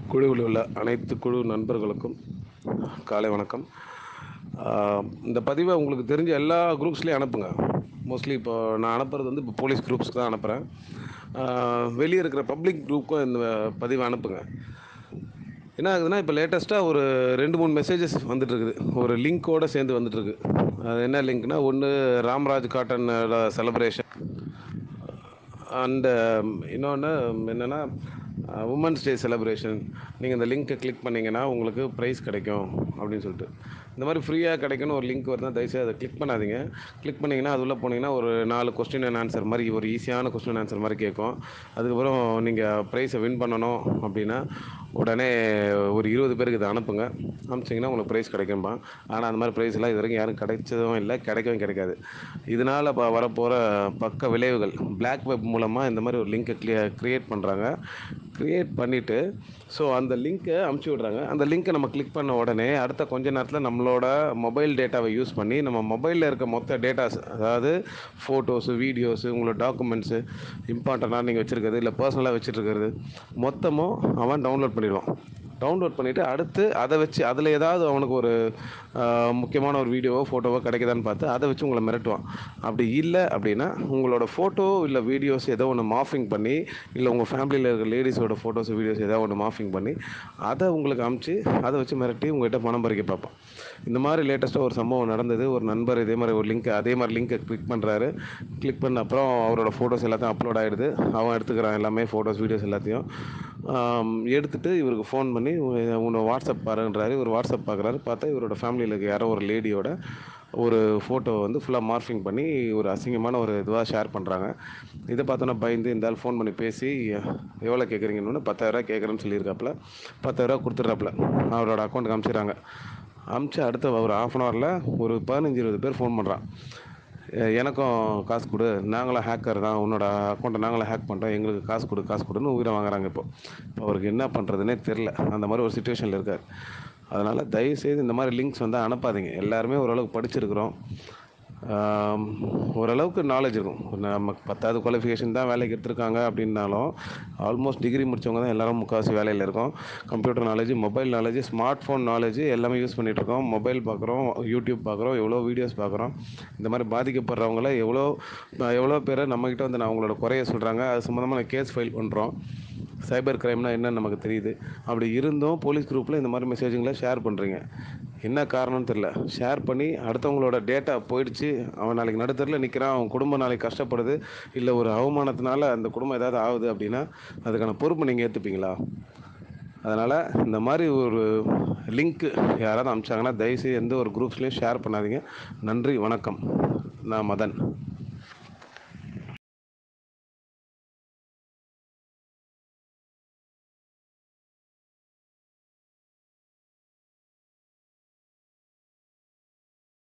குழுவில் உள்ள அனைத்து குழு நண்பர்களுக்கும் காலை வணக்கம் ஆஹ் இந்த பதிவை உங்களுக்கு தெரிஞ்ச எல்லா குரூப்ஸ்லேயும் அனுப்புங்க மோஸ்ட்லி இப்போ நான் அனுப்புறது வந்து இப்போ போலீஸ் குரூப்ஸ்க்கு தான் அனுப்புகிறேன் வெளியே இருக்கிற பப்ளிக் குரூப்புக்கும் இந்த பதிவை அனுப்புங்க என்ன ஆகுதுன்னா இப்போ லேட்டஸ்ட்டாக ஒரு ரெண்டு மூணு மெசேஜஸ் வந்துட்டு இருக்குது ஒரு லிங்க்கோடு சேர்ந்து வந்துட்டுருக்கு அது என்ன லிங்க்னா ஒன்று ராம்ராஜ் காட்டனோட செலப்ரேஷன் அண்டு இன்னொன்று என்னென்னா உமன்ஸ் டே செலிப்ரேஷன் நீங்கள் இந்த லிங்க்கை கிளிக் பண்ணிங்கன்னா உங்களுக்கு ப்ரைஸ் கிடைக்கும் அப்படின்னு சொல்லிட்டு இந்த மாதிரி ஃப்ரீயாக கிடைக்கும்னு ஒரு லிங்க் வருதுன்னா தயவுசெய்து அதை கிளிக் பண்ணாதீங்க கிளிக் பண்ணிங்கன்னா அது உள்ளே போனீங்கன்னா ஒரு நாலு கொஸ்டின் அண்ட் ஆன்சர் மாதிரி ஒரு ஈஸியான கொஸ்டின் ஆன்சர் மாதிரி கேட்கும் அதுக்கப்புறம் நீங்கள் ப்ரைஸை வின் பண்ணணும் அப்படின்னா உடனே ஒரு இருபது பேருக்கு இதை அனுப்புங்க அனுப்பிச்சிங்கன்னா உங்களுக்கு ப்ரைஸ் கிடைக்கும்பா ஆனால் அந்த மாதிரி ப்ரைஸ்லாம் இது வரைக்கும் யாரும் கிடைச்சதும் இல்லை கிடைக்கவும் கிடைக்காது இதனால் இப்போ வரப்போகிற பக்க விளைவுகள் பிளாக் வெப் மூலமாக இந்த மாதிரி ஒரு லிங்க்கை கிளிய க்ரியேட் பண்ணுறாங்க க்ரியேட் பண்ணிவிட்டு ஸோ அந்த லிங்க்கை அமுச்சு விட்றாங்க அந்த லிங்க்கை நம்ம கிளிக் பண்ண உடனே அடுத்த கொஞ்ச நேரத்தில் நம்மளோட மொபைல் டேட்டாவை யூஸ் பண்ணி நம்ம மொபைலில் இருக்க மொத்த டேட்டாஸ் அதாவது ஃபோட்டோஸு வீடியோஸு உங்களோட டாக்குமெண்ட்ஸு இம்பார்ட்டண்ட்டாக நீங்கள் வச்சுருக்கிறது இல்லை பர்சனலாக வச்சுருக்கிறது மொத்தமும் அவன் டவுன்லோட் பண்ணிடுவான் டவுன்லோட் பண்ணிவிட்டு அடுத்து அதை வச்சு அதில் ஏதாவது அவனுக்கு ஒரு ஆஹ், முக்கியமான ஒரு வீடியோவோ ஃபோட்டோவோ கிடைக்குதான்னு பார்த்து அதை வச்சு உங்களை மிரட்டுவான் அப்படி இல்லை அப்படின்னா உங்களோட ஃபோட்டோ இல்லை வீடியோஸ் ஏதோ ஒன்று மாஃபிங் பண்ணி இல்லை உங்கள் ஃபேமிலியில் இருக்கிற லேடிஸோட ஃபோட்டோஸ் வீடியோஸ் ஏதோ ஒன்று மாஃபிங் பண்ணி அதை உங்களுக்கு அமுச்சு அதை வச்சு மிரட்டி உங்கள்கிட்ட பணம் பறிக்க பார்ப்பான் இந்த மாதிரி லேட்டஸ்ட்டாக ஒரு சம்பவம் நடந்தது ஒரு நண்பர் இதே மாதிரி ஒரு லிங்க் அதே மாதிரி லிங்க்கை கிளிக் பண்ணுறாரு கிளிக் பண்ண அப்புறம் அவரோட ஃபோட்டோஸ் எல்லாத்தையும் அப்லோட் ஆகிடுது அவன் எடுத்துக்கிறான் எல்லாமே ஃபோட்டோஸ் வீடியோஸ் எல்லாத்தையும் ஆம், எடுத்துட்டு இவருக்கு ஃபோன் பண்ணி உன்னை வாட்ஸ்அப் பாருன்றாரு இவர் வாட்ஸ்அப் பார்க்குறாரு பார்த்தா இவரோட ஃபேமிலியில் இருக்க யாரோ ஒரு லேடியோட ஒரு ஃபோட்டோ வந்து ஃபுல்லாக மார்ஃபிங் பண்ணி ஒரு அசிங்கமான ஒரு இதுவாக ஷேர் பண்ணுறாங்க இதை பார்த்தோன்னா பயந்து இந்த ஆள் ஃபோன் பண்ணி பேசி எவ்வளோ கேட்குறீங்கன்னு பத்தாயிரரூவா கேட்குறேன்னு சொல்லியிருக்காப்புல பத்தாயிரரூவா கொடுத்துட்றாப்புல அவரோட அக்கௌண்ட்டுக்கு அனுப்பிச்சிடுறாங்க அமுச்சு அடுத்த ஒரு ஆஃப் அன் ஹவரில் ஒரு பதினஞ்சு இருபது பேர் ஃபோன் பண்ணுறான் எ- எனக்கும் காசு கொடு நாங்களும் ஹேக்கர் தான் உன்னோட அக்கௌண்ட்டை நாங்களும் ஹேக் பண்ணுறோம் எங்களுக்கு காசு கொடு காசு கொடுன்னு உயிரை வாங்குறாங்க இப்போ இப்போ அவருக்கு என்ன பண்ணுறதுனே தெரில அந்த மாதிரி ஒரு சுச்சுவேஷனில் இருக்கார் அதனால் தயவுசெய்து இந்த மாதிரி லிங்க்ஸ் வந்து அனுப்பாதீங்க எல்லாருமே ஓரளவுக்கு படிச்சிருக்கிறோம் ஆம், ஓரளவுக்கு நாலேஜ் இருக்கும் ஒரு நமக்கு பத்தாவது குவாலிஃபிகேஷன் தான் வேலைக்கு எடுத்திருக்காங்க அப்படின்னாலும் ஆல்மோஸ்ட் டிகிரி முடிச்சவங்க தான் எல்லாரும் முக்கால்வாசி வேலையில் இருக்கோம் computer knowledge mobile knowledge smartphone knowledge எல்லாமே யூஸ் பண்ணிகிட்டு இருக்கோம் மொபைல் பார்க்குறோம் யூடியூப் பார்க்குறோம் எவ்வளோ வீடியோஸ் பார்க்குறோம் இந்த மாதிரி பாதிக்கப்படுறவங்கள எவ்வளோ எவ்வளோ பேரை நம்மக்கிட்ட வந்து நான் அவங்களோட குறைய சொல்கிறாங்க அது சம்மந்தமாக கேஸ் ஃபைல் பண்ணுறோம் சைபர் கிரைம்னா என்னன்னு நமக்கு தெரியுது அப்படி இருந்தும் போலீஸ் குரூப்பில் இந்த மாதிரி மெசேஜுங்களை ஷேர் பண்ணுறீங்க என்ன காரணம்னு தெரில ஷேர் பண்ணி அடுத்தவங்களோட டேட்டா போயிடுச்சு அவன் நாளைக்கு நடுத்தரில் நிற்கிறான் அவன் குடும்பம் நாளைக்கு கஷ்டப்படுது இல்லை ஒரு அவமானத்தினால அந்த குடும்பம் ஏதாவது ஆகுது அப்படின்னா அதுக்கான பொறுப்பு நீங்கள் ஏற்றுப்பீங்களா அதனால் இந்த மாதிரி ஒரு லிங்க்கு யாராவது அனுப்பிச்சாங்கன்னா தயவுசெய்து எந்த ஒரு குரூப்ஸ்லேயும் ஷேர் பண்ணாதீங்க நன்றி வணக்கம் நான் மதன்